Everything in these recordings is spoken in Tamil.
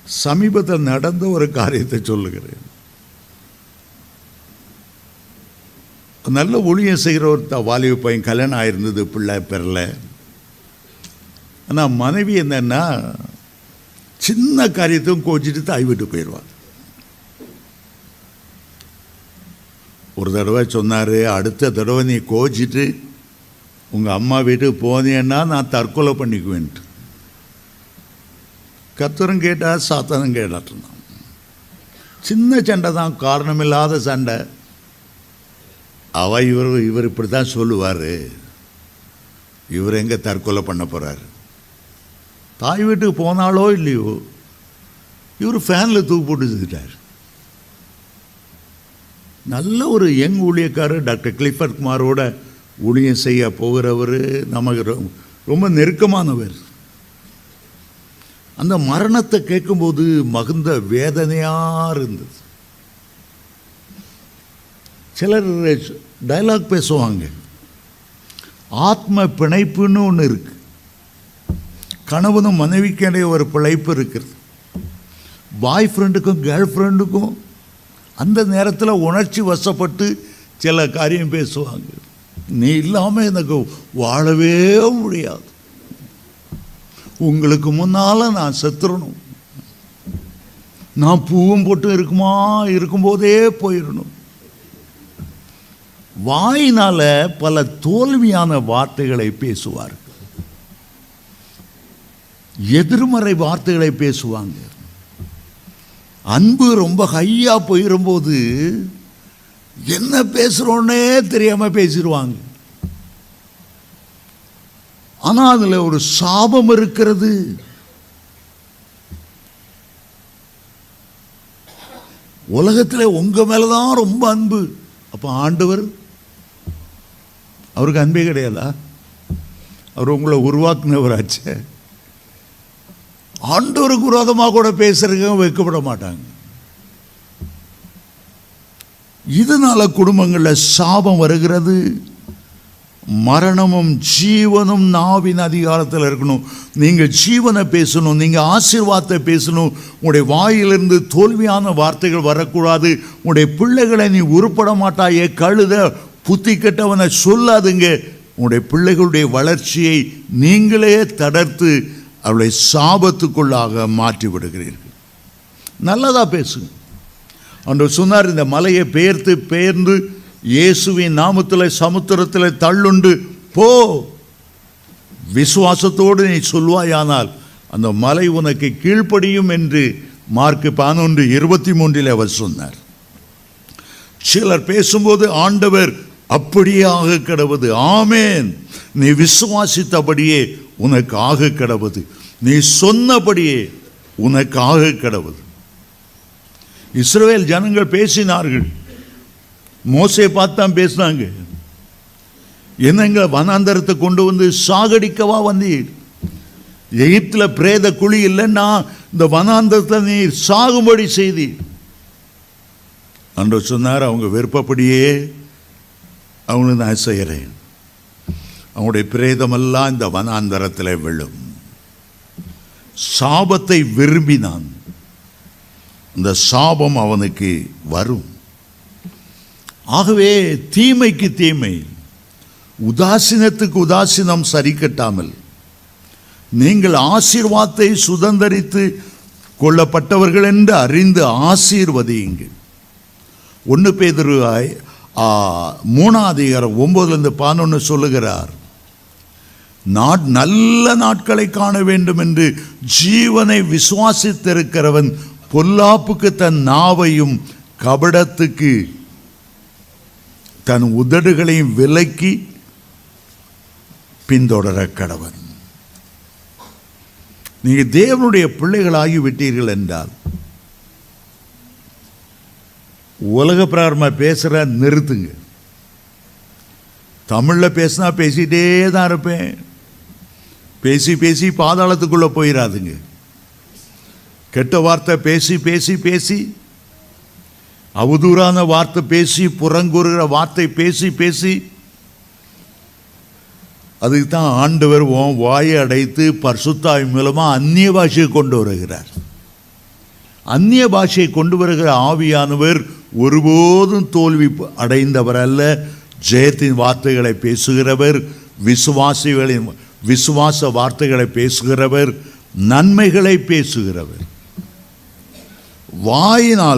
சமீபத்தில் நடந்த ஒரு காரியத்தை சொல்லுகிறேன் நல்ல ஊழியம் செய்கிற ஒரு த- வாலிப பையன் கல்யாணம் ஆயிருந்தது பிள்ளை பெறல ஆனால் மனைவி என்னன்னா சின்ன காரியத்தையும் கோச்சிட்டு தாய் விட்டு போயிடுவார் ஒரு தடவை சொன்னார் அடுத்த தடவை நீ கோச்சிட்டு உங்கள் அம்மா வீட்டுக்கு போனேன்னா நான் தற்கொலை பண்ணிக்குவேன்ட்டு கத்தரும் கேட்டா சாத்தனும் கேட்டான் சின்ன சண்டை தான் காரணமில்லாத சண்டை அவ இவர் இவர் இப்படி தான் சொல்லுவார் இவர் எங்கே தற்கொலை பண்ண போகிறாரு தாய் வீட்டுக்கு போனாலோ இல்லையோ இவர் ஃபேனில் தூக்கு போட்டு செத்துட்டார் நல்ல ஒரு யங் ஊழியக்காரர் டாக்டர் கிளிஃபர்ட் குமாரோட ஊழியம் செய்ய போகிறவர் நமக்கு ரொ- ரொம்ப நெருக்கமானவர் அந்த மரணத்தை கேட்கும்போது மகுந்த வேதனையாக இருந்தது சிலர் டைலாக் பேசுவாங்க ஆத்ம பிணைப்புன்னு ஒன்று இருக்கு கணவனும் மனைவிக்கு இடையே ஒரு பிழைப்பு இருக்கிறது பாய் ஃப்ரெண்டுக்கும் கேர்ள் ஃப்ரெண்டுக்கும் அந்த நேரத்தில் உணர்ச்சி வசப்பட்டு சில காரியம் பேசுவாங்க நீ இல்லாமல் எனக்கு வாழவே முடியாது உங்களுக்கு முன்னால் நான் செத்துறணும் நான் பூவும் போட்டு இருக்குமா இருக்கும்போதே போயிடணும் வாயினால பல தோல்வியான வார்த்தைகளை பேசுவார்கள் எதிர்மறை வார்த்தைகளை பேசுவாங்க அன்பு ரொம்ப ஹையா போயிரும்போது என்ன பேசுறோன்னே தெரியாம பேசிடுவாங்க ஆனா அதுல ஒரு சாபம் இருக்கிறது உலகத்துல உங்க மேலதான் ரொம்ப அன்பு அப்ப ஆண்டவர் அவருக்கு அன்பே கிடையாதா அவர் உங்களை உருவாக்குனவராச்சே ஆண்டவருக்கு விரோதமாக கூட பேசுறதுக்கு வைக்கப்பட மாட்டாங்க இதனால குடும்பங்களில் சாபம் வருகிறது மரணமும் ஜீவனும் நாவின் அதிகாரத்தில் இருக்கணும் நீங்கள் ஜீவனை பேசணும் நீங்கள் ஆசீர்வாதத்தை பேசணும் உங்களுடைய வாயிலிருந்து தோல்வியான வார்த்தைகள் வரக்கூடாது உங்களுடைய பிள்ளைகளை நீ உருப்பட மாட்டாயே கழுத புத்தி கெட்டவனை சொல்லாதுங்க உங்களுடைய பிள்ளைகளுடைய வளர்ச்சியை நீங்களே தடர்த்து அவளை சாபத்துக்குள்ளாக மாற்றி விடுகிறீர்கள் நல்லதா பேசுங்க அன்று சொன்னார் இந்த மலையை பெயர்த்து பெயர்ந்து இயேசுவின் நாமத்தில் சமுத்திரத்தில் தள்ளுண்டு போ விசுவாசத்தோடு நீ சொல்வாயானால் அந்த மலை உனக்கு கீழ்ப்படியும் என்று மார்க் பதினொன்று இருபத்தி மூன்றில் அவர் சொன்னார் சிலர் பேசும்போது ஆண்டவர் அப்படியே ஆக கிடவது ஆமேன் நீ விசுவாசித்தபடியே உனக்கு ஆக கிடவது நீ சொன்னபடியே உனக்கு ஆக கிடவது இஸ்ரவேல் ஜனங்கள் பேசினார்கள் மோசே பார்த்து தான் பேசினாங்க என்னங்க வனாந்தரத்தை கொண்டு வந்து சாகடிக்கவா வந்தீர் எகிப்தில் பிரேத குழி இல்லைன்னா இந்த வனாந்தரத்தை நீ சாகும்படி செய்தீர் அன்று சொன்னார் அவங்க விருப்பப்படியே அவங்களுக்கு நான் செய்கிறேன் அவங்களுடைய பிரேதமெல்லாம் இந்த வனாந்தரத்தில் விழும் சாபத்தை விரும்பினான் இந்த சாபம் அவனுக்கு வரும் ஆகவே தீமைக்கு தீமை உதாசீனத்துக்கு உதாசீனம் சரி கட்டாமல் நீங்கள் ஆசீர்வாதத்தை சுதந்தரித்து கொள்ளப்பட்டவர்கள் என்று அறிந்து ஆசீர்வதியுங்கள் ஒன்று பேதரு மூணாவது அதிகாரம் ஒன்பதுலேருந்து பதினொன்று சொல்லுகிறார் நாட் நல்ல நாட்களை காண வேண்டும் என்று ஜீவனை விசுவாசித்திருக்கிறவன் பொல்லாப்புக்கு தன் நாவையும் கபடத்துக்கு தன் உதடுகளையும் விலக்கி பின்தொடர கடவன் நீங்க தேவனுடைய பிள்ளைகளாகி விட்டீர்கள் என்றால் உலக பிராரமா பேசுற நிறுத்துங்க தமிழ்ல பேசினா பேசிட்டே தான் இருப்பேன் பேசி பேசி பாதாளத்துக்குள்ள போயிடாதுங்க கெட்ட வார்த்தை பேசி பேசி பேசி அவதூறான வார்த்தை பேசி புறங்கூறுகிற வார்த்தை பேசி பேசி அதுக்கு தான் ஆண்டவர் உன் வாயை அடைத்து பர்சுத்தாய் மூலமா அந்நிய பாஷையை கொண்டு வருகிறார் அந்நிய பாஷையை கொண்டு வருகிற ஆவியானவர் ஒருபோதும் தோல்வி அடைந்தவர் அல்ல ஜெயத்தின் வார்த்தைகளை பேசுகிறவர் விசுவாசிகளின் விசுவாச வார்த்தைகளை பேசுகிறவர் நன்மைகளை பேசுகிறவர் வாயினால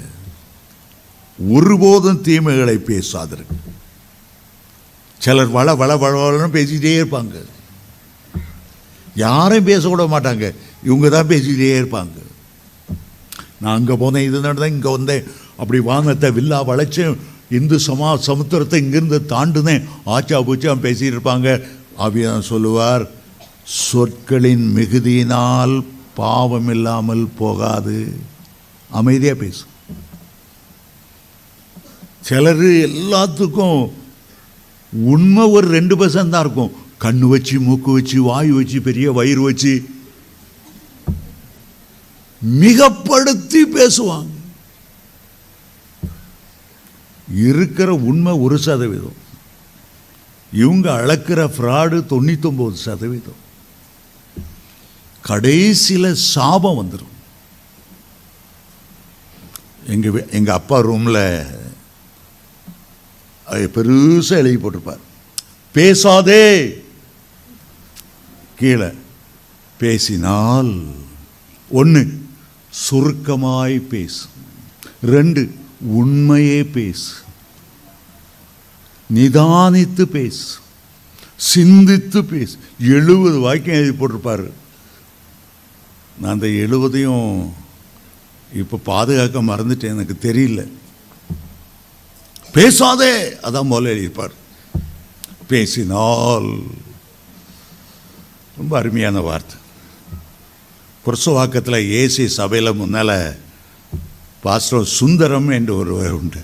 ஒருபோதும் தீமைகளை பேசாதீர்கள் சிலர் வள வள வளன்னு பேசிக்கிட்டே இருப்பாங்க யாரையும் பேச விட மாட்டாங்க இவங்க தான் பேசிக்கிட்டே இருப்பாங்க நான் அங்கே போனேன் இது நடந்தேன் இங்கே வந்தேன் அப்படி வானத்தை வில்லா வளைச்சு இந்து சமா சமுத்திரத்தை இங்கிருந்து தாண்டுனேன் ஆச்சா பூச்சா பேசிட்டு இருப்பாங்க ஆவியான் சொல்லுவார் சொற்களின் மிகுதியினால் பாவம் இல்லாமல் போகாது அமைதியாக பேசு சிலர் எல்லாத்துக்கும் உண்மை ஒரு ரெண்டு பர்சன்ட் தான் இருக்கும் கண்ணு வச்சு மூக்கு வச்சு வாய் வச்சு பெரிய வயிறு வச்சு மிகப்படுத்தி பேசுவாங்க இருக்கிற உண்மை ஒரு சதவீதம் இவங்க அளக்கிற ஃப்ராடு தொண்ணூத்தொம்பது சதவீதம் கடைசியில் சாபம் வந்துடும் எங்க வீ- எங்க அப்பா ரூம்ல பெருசா எழுதி போட்டிருப்பார் பேசாதே கீழே பேசினால் ஒன்று சுருக்கமாய் பேசு ரெண்டு உண்மையே பேசு நிதானித்து பேசு சிந்தித்து பேசு எழுபது வாக்கியம் எழுதி போட்டிருப்பாரு நான் அந்த எழுபதையும் இப்போ பாதுகாக்க மறந்துட்டேன் எனக்கு தெரியல பேசாதே அதான் முதல்ல எழுதியிருப்பார் பேசினால் ரொம்ப அருமையான வார்த்தை புரசவாக்கத்தில் ஏசி சபையில் முன்னால் பாஸ்டர் சுந்தரம் என்று ஒருவர் உண்டு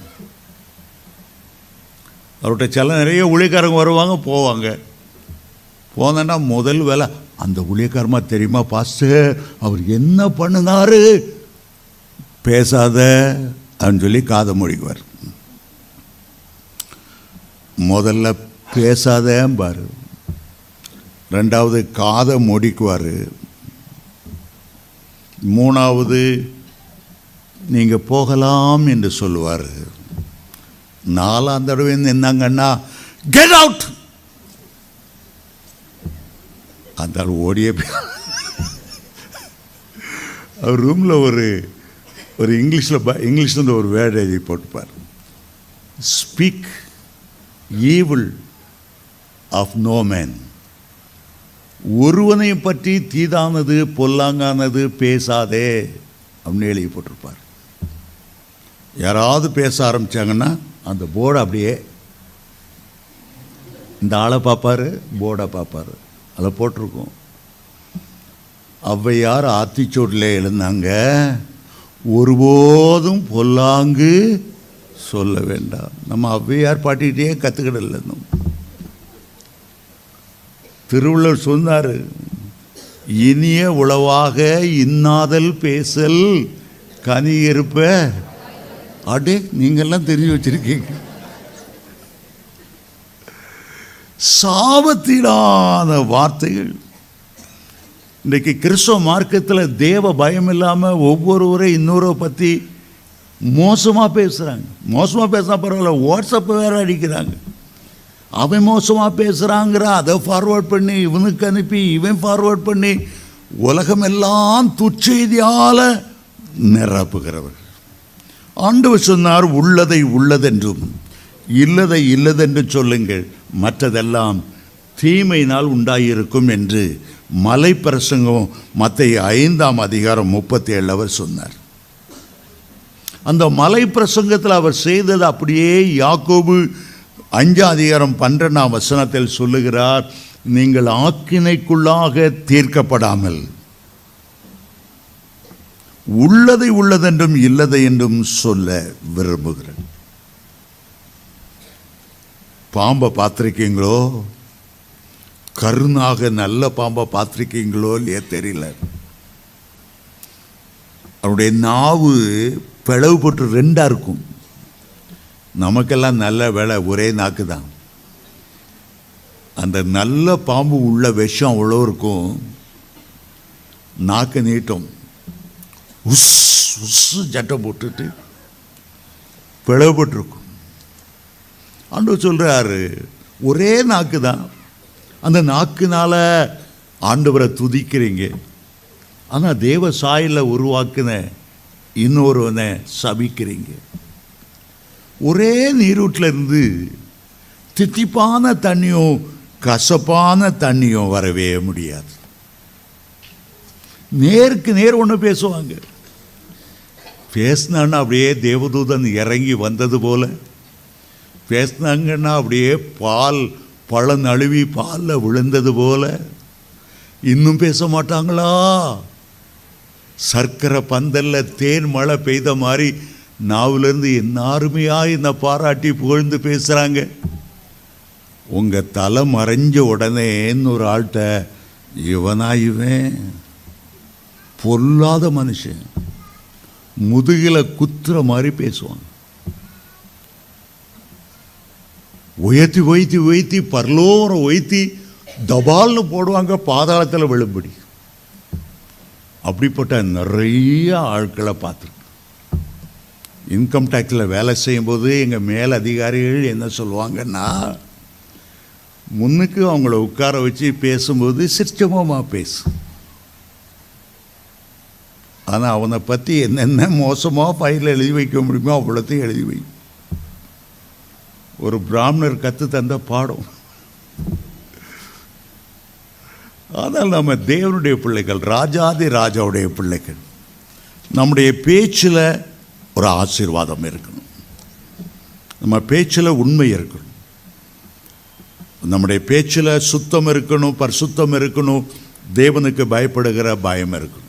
அவர்கிட்ட சில நிறைய ஊழியக்காரங்க வருவாங்க போவாங்க போனேன்னா முதல் வேலை அந்த ஊழியக்காரமா தெரியுமா பாஸ்டர் அவர் என்ன பண்ணினாரு பேசாத அப்படின்னு சொல்லி காதை மொழிக்குவார் முதல்ல பேசாதேம்பாரு ரெண்டாவது காதை மூடிக்குவார் மூணாவது நீங்கள் போகலாம் என்று சொல்லுவார் நாலாம் தடவை நின்னாங்கன்னா கெட் அவுட் அந்த ஆள் ஓடியே போய் அவர் ரூமில் ஒரு ஒரு இங்கிலீஷில் இங்கிலீஷில் இருந்து ஒரு வேர்டு எழுதி போட்டுப்பார் speak evil of no man ஒருவனை பற்றி தீதானது பொல்லாங்கானது பேசாதே அப்படின்னு எழுதி போட்டிருப்பார் யாராவது பேச ஆரம்பிச்சாங்கன்னா அந்த போர்டை அப்படியே இந்த ஆளை பார்ப்பாரு போர்டை பார்ப்பாரு அதில் போட்டிருக்கோம் ஔவையார் ஆத்திச்சோட்டில் எழுந்தாங்க ஒருபோதும் பொல்லாங்கு சொல்ல வேண்டாம் நம்ம ஔவையார் பாட்டிகிட்டே கற்றுக்கிடல இன்னும் திருவள்ளுவர் சொன்னார் இனிய உளவாக இன்னாதல் பேசல் கனி இருப்ப அடே நீங்கெல்லாம் தெரிஞ்சு வச்சிருக்கீங்க சாபத்திடாத வார்த்தைகள் இன்றைக்கு கிறிஸ்தவ மார்க்கத்தில் தேவ பயம் இல்லாமல் ஒவ்வொருவரை இன்னொரு பற்றி மோசமாக பேசுகிறாங்க மோசமாக பேசினா பரவாயில்ல வாட்ஸ்அப்பை வேற அடிக்கிறாங்க அவன் மோசமாக பேசுகிறாங்கிற அதை ஃபார்வர்ட் பண்ணி இவனுக்கு அனுப்பி இவன் ஃபார்வர்ட் பண்ணி உலகமெல்லாம் துச்செய்தியால் நிரப்புகிறவர்கள் ஆண்டவர் சொன்னார் உள்ளதை உள்ளதென்றும் இல்லதை இல்லதென்று சொல்லுங்கள் மற்றதெல்லாம் தீமையினால் உண்டாயிருக்கும் என்று மலை பிரசங்கம் மத்திய ஐந்தாம் அதிகாரம் முப்பத்தி ஏழு அவர் சொன்னார் அந்த மலை பிரசங்கத்தில் அவர் செய்தது அப்படியே யாக்கோபு அஞ்சாம் அதிகாரம் பன்னிரெண்டாம் வசனத்தில் சொல்லுகிறார் நீங்கள் ஆக்கினைக்குள்ளாக தீர்க்கப்படாமல் உள்ளதை உள்ளதென்றும் இல்லதை என்றும் சொல்ல விரும்புகிறேன் பாம்பை பார்த்துருக்கீங்களோ கருணாக நல்ல பாம்பை பார்த்துருக்கீங்களோ இல்லையா தெரியல அவருடைய நாவு பிளவுபட்டு ரெண்டாக இருக்கும் நமக்கெல்லாம் நல்ல வேலை ஒரே நாக்கு தான் அந்த நல்ல பாம்பு உள்ள விஷம் அவ்வளோ இருக்கும் நாக்கு நீட்டும் உஸ் சுசு சட்டை போட்டுட்டு பிளவுபட்டிருக்கும் ஆண்டவர் சொல்றாரு ஒரே நாக்கு தான் அந்த நாக்குனால ஆண்டவரை துதிக்கிறீங்க ஆனால் தேவ சாயல உருவாக்குன இன்னொருவனை சபிக்கிறீங்க ஒரே நீரூட்டில் இருந்து தித்திப்பான தண்ணியும் கசப்பான தண்ணியும் வரவே முடியாது நேருக்கு நேர் ஒன்று பேசுவாங்க பேசினான்னா அப்படியே தேவதூதன் இறங்கி வந்தது போல பேசினாங்கன்னா அப்படியே பால் பழம் நழுவி பாலில் விழுந்தது போல இன்னும் பேச மாட்டாங்களா சர்க்கரை பந்தல்ல தேன் மழை பெய்த மாதிரி நாவிலிருந்து என்ன அருமையா என்ன பாராட்டி புகழ்ந்து பேசுகிறாங்க உங்கள் தலை மறைஞ்ச உடனே ஒரு ஆள்கிட்ட இவனா இவன் பொல்லாத மனுஷன் முதுகில குத்துற மாதிரி பேசுவான் உயர்த்தி உயர்த்தி உயர்த்தி பரலோரம் உயர்த்தி தபால்னு போடுவாங்க பாதாளத்தில் விழும்படி அப்படிப்பட்ட நிறைய ஆட்களை பார்த்துருக்கேன் இன்கம் டேக்ஸில் வேலை செய்யும்போது எங்கள் மேல் அதிகாரிகள் என்ன சொல்லுவாங்கன்னா முன்னுக்கு அவங்கள உட்கார வச்சு பேசும்போது சிஸ்டமமாக பேசு ஆனால் அவனை பற்றி என்னென்ன மோசமாக ஃபைலில் எழுதி வைக்க முடியுமோ அவ்வளோத்தையும் எழுதி வை ஒரு பிராமணர் கற்று தந்த பாடம் ஆனால் நம்ம தேவனுடைய பிள்ளைகள் ராஜாதி ராஜாவுடைய பிள்ளைகள் நம்முடைய பேச்சில் ஒரு ஆசீர்வாதம் இருக்கணும் நம்ம பேச்சில் உண்மை இருக்கணும் நம்முடைய பேச்சில் சுத்தம் இருக்கணும் பரிசுத்தம் இருக்கணும் தேவனுக்கு பயப்படுகிற பயம் இருக்கணும்